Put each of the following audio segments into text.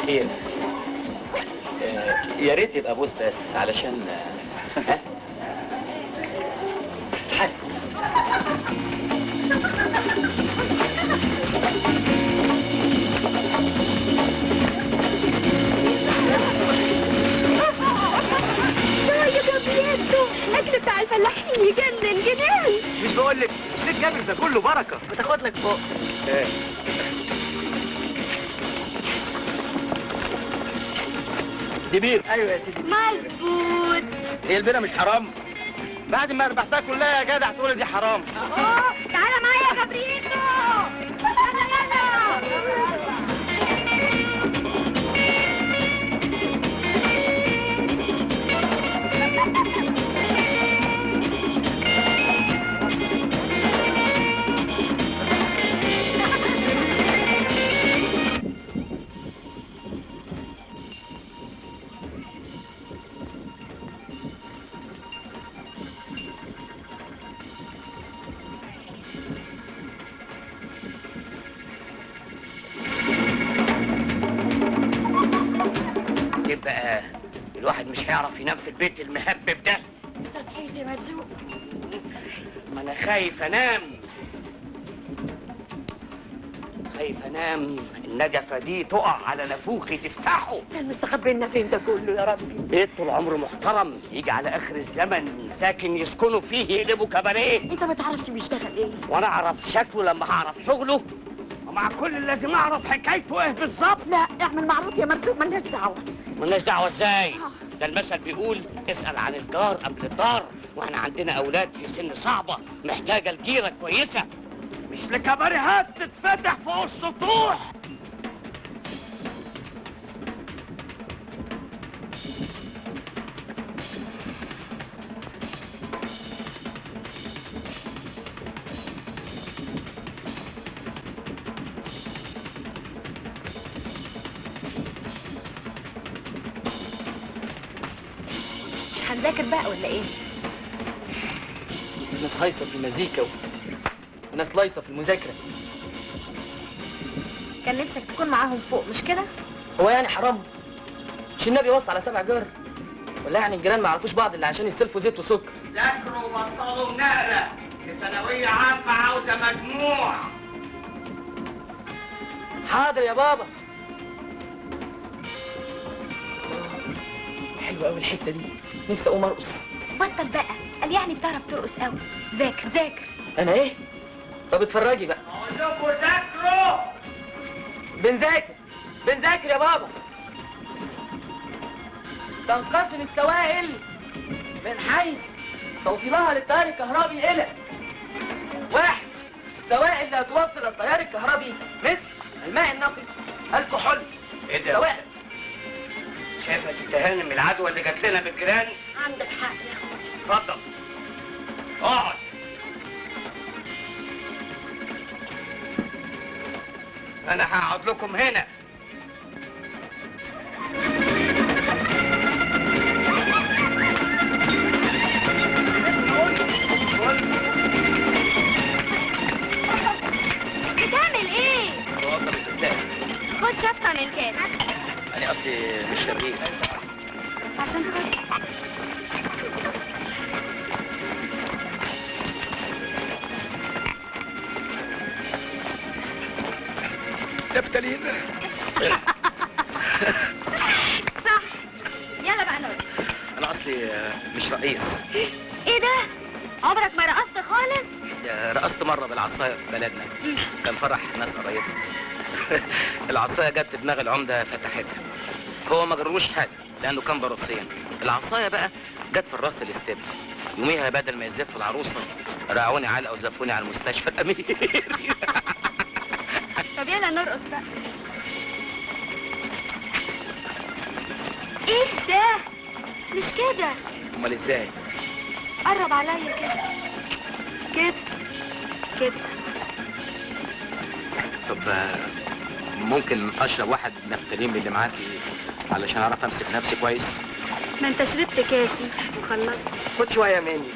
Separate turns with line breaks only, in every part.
الخير آه، يا ريت يبقى بوس بس علشان آه، ها؟ حد
يا جابرييتو الاكل بتاع الفلاحين يجنن جنان
مش بقول لك الشيخ جابر ده كله بركه
بتاخد لك فوق
دي بير
ايوه يا سيدي
مظبوط
هي البيره مش حرام بعد ما ربحتها كلها يا جدع تقول دي حرام
اوه تعالى معايا يا جابرييتو يلا يلا
يبقى الواحد مش هيعرف ينام في البيت المهبب ده
انت صحيت يا مرزوق
ما انا خايف انام خايف انام النجفه دي تقع على نافوخي تفتحه
كان مستخبي لنا فين ده كله يا ربي
بيت طول عمره محترم يجي على اخر الزمن ساكن يسكنوا فيه يقلبوا كباريه
انت ما تعرفش بيشتغل ايه
وانا اعرف شكله لما هعرف شغله ومع كل لازم اعرف حكايته ايه بالظبط
لا اعمل معروف يا مرزوق ملناش دعوه
ملناش دعوه ازاي ده المثل بيقول اسال عن الجار قبل الدار واحنا عندنا اولاد في سن صعبه محتاجه الجيره كويسه مش لكباريهات تتفتح فوق السطوح
مش هنذاكر بقى ولا ايه
ناس هايصه في المزيكا و... وناس لايصه في المذاكره
كان نفسك تكون معاهم فوق مش كده
هو يعني حرام مش النبي وصى على سبع جار ولا يعني الجيران ما يعرفوش بعض الا عشان يستلفوا زيت وسكر
ذاكروا وبطلوا نقله ثانويه عامه عاوزه مجموع
حاضر يا بابا حلوه قوي الحته دي نفسي اقوم ارقص
بطل بقى قال يعني بتعرف ترقص قوي ذاكر ذاكر
انا ايه طب اتفرجي بقى
اقول لكم ذاكروا
بنذاكر بنذاكر يا بابا تنقسم السوائل من حيث توصيلها للتيار الكهربي إلى واحد سوائل لا توصل التيار الكهربي مثل الماء النقي الكحول
ايه ده؟
سوائل
شايفه يا ست هانم العدوى اللي جات لنا من الجيران
عندك حق يا اخويا
اتفضل اقعد انا هقعد لكم هنا
بتعمل ايه
توضب الإسلام
خد شفطة من كاس
أنا قصدي مش شرير
عشان خاطر
دفتلين
صح يلا بقى نقول
أنا أصلي مش رئيس
ايه ده عمرك ما رقصت خالص
رقصت مرة بالعصاية في بلدنا كان فرح ناس قرايبنا العصاية جت في دماغ العمدة فتحتها هو ما جروش حاجة لأنه كان بروسيا العصاية بقى جت في الراس الاستبن يوميها بدل ما يزف العروسة رعوني علقة وزفوني على المستشفى الأمير
طب يلا نرقص بقى ايه ده مش كده
أمال إزاي؟
قرب عليا كده كده كده
طب آه، ممكن أشرب واحد نفتالين من اللي معاكي علشان أعرف أمسك نفسي كويس
ما انت شربت كاسي وخلصت
خد شويه مني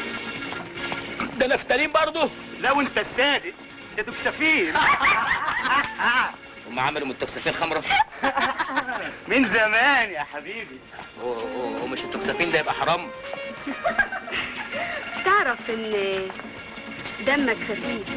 ده نفتالين برضه
لو انت السادس يا دوك سفير
هم عملوا متوكسفين خمره
من زمان يا حبيبي
و- و- ومش التوكسفين ده يبقى حرام
تعرف ان دمك خفيف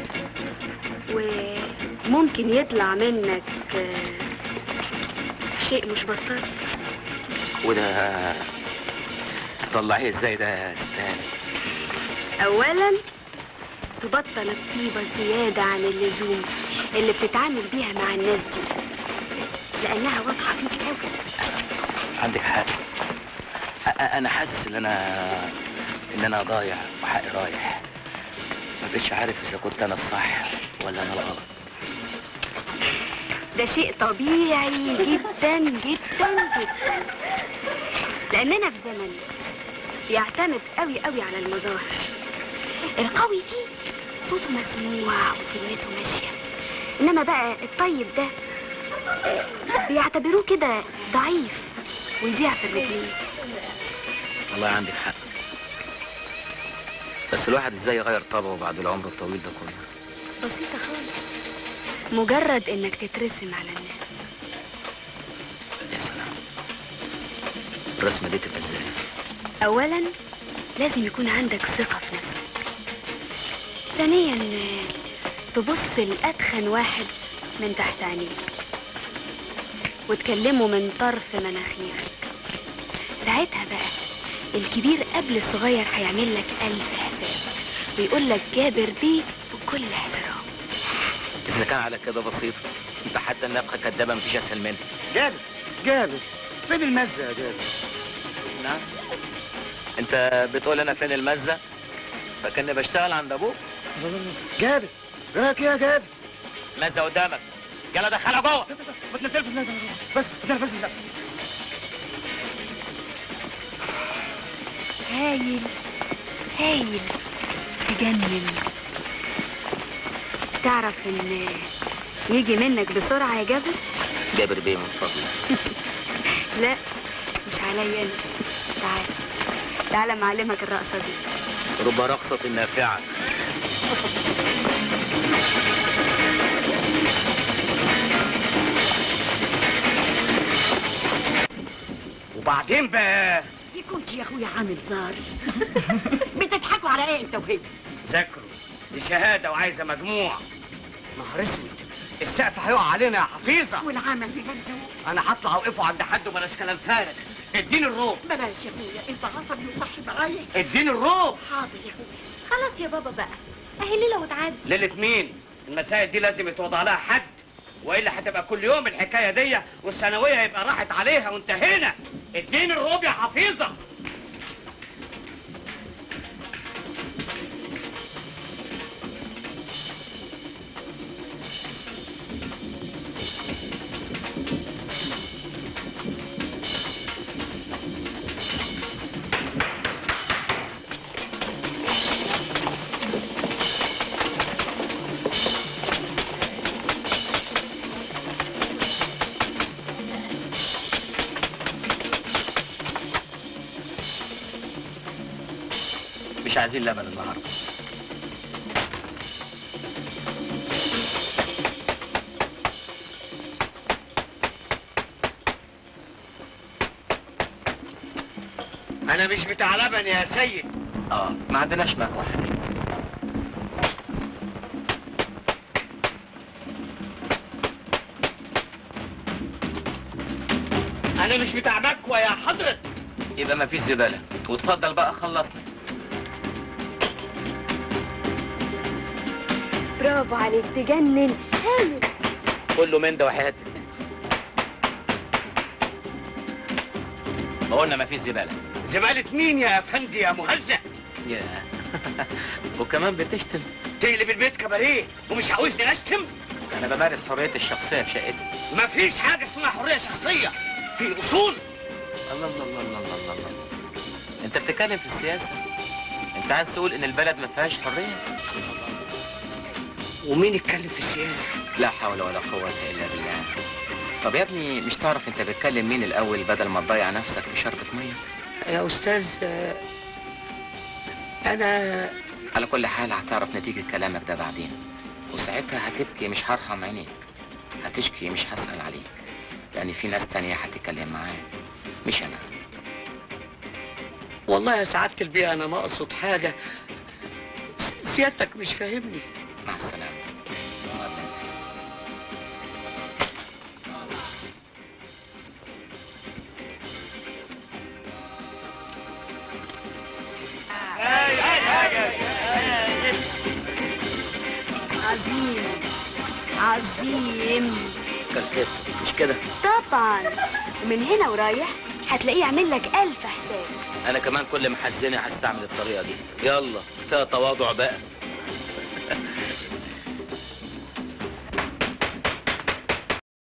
وممكن يطلع منك آه، شيء مش بطال
وده طلعيه ازاي ده يا استاذ
اولا تبطل الطيبة زيادة عن اللزوم اللي بتتعامل بيها مع الناس دي لانها واضحة فيك قوي
عندك حق أ- أ- انا حاسس ان انا ان انا ضايع وحقي رايح ما بقتش عارف اذا كنت انا الصح ولا انا الغلط
ده شيء طبيعي جدا جدا جدا لاننا في زمن بيعتمد قوي قوي على المظاهر القوي فيه صوته مسموع وكلمته ماشيه انما بقى الطيب ده آه، بيعتبروه كده ضعيف ويضيع في الرجلين
والله عندك حق بس الواحد ازاي يغير طبعه بعد العمر الطويل ده كله
بسيطه خالص مجرد انك تترسم على الناس
يا سلام الرسمه دي تبقى ازاي
اولا لازم يكون عندك ثقة في نفسك ثانيا آه، تبص لأدخن واحد من تحت عينيك وتكلمه من طرف مناخيرك ساعتها بقى الكبير قبل الصغير هيعمل لك ألف حساب ويقول لك جابر بيه بكل احترام
اذا كان على كده بسيط انت حتى النفخه كدابه مفيش اسهل منها
جابر جابر فين المزه يا جابر
نعم انت بتقول انا فين المزه فكاني بشتغل عند ابوك
جابر راك يا جابر
مزه قدامك يلا دخلها جوه
ما تنفس نفسك بس ما تنفس نفسك
هايل هايل تجنن تعرف ان يجي منك بسرعة يا جابر
جابر بيه من فضلك
لا مش عليا انا تعال تعال معلمك الرقصة دي
رب رقصة نافعة
وبعدين بقى
كنت يا اخويا عامل زار بتضحكوا على ايه انت وهي
ذاكروا دي شهادة وعايزة مجموع نهار اسود السقف هيقع علينا يا حفيظة
والعمل بمرزوق
انا هطلع اوقفه عند حد وبلاش كلام فارغ اديني الروب
بلاش يا اخويا انت عصبي وصح معايا
اديني الروب
حاضر يا اخويا
خلاص يا بابا بقى اهي ليلة وتعدي
ليلة مين؟ المسائل دي لازم يتوضع لها حد والا هتبقى كل يوم الحكايه دي والثانويه هيبقى راحت عليها وانتهينا اديني الروب يا حفيظه
مش عايزين لبن النهارده
انا مش بتاع لبن يا سيد
اه ما عندناش مكوى
انا مش بتاع مكوى يا حضرة
يبقى ما فيش زبالة وتفضل بقى خلصنا
برافو عليك تجنن هايل
كله من ده وحياتك ما قلنا ما فيش زبالة
زبالة مين يا افندي يا مهزأ
يا وكمان بتشتم
تقلب البيت كباريه ومش عاوزني اشتم
انا بمارس حريتي الشخصية في شقتي
مفيش حاجة اسمها حرية شخصية في اصول
الله الله الله الله الله الله, الله. انت بتتكلم في السياسة انت عايز تقول ان البلد ما فيهاش حرية
ومين يتكلم في السياسة
لا حول ولا قوة الا بالله طب يا ابني مش تعرف انت بتكلم مين الاول بدل ما تضيع نفسك في شربة مية
يا استاذ آه، انا
على كل حال هتعرف نتيجة كلامك ده بعدين وساعتها هتبكي مش هرحم عينيك هتشكي مش هسأل عليك لأن في ناس تانية هتتكلم معاك مش أنا
والله يا سعادة البيه أنا ما أقصد حاجة س- سيادتك مش فاهمني
مع السلامة مقابلة.
عظيم عظيم
كلفته مش كده
طبعا ومن هنا ورايح هتلاقيه يعمل لك ألف حساب
أنا كمان كل ما حزني هستعمل الطريقة دي يلا فيها تواضع بقى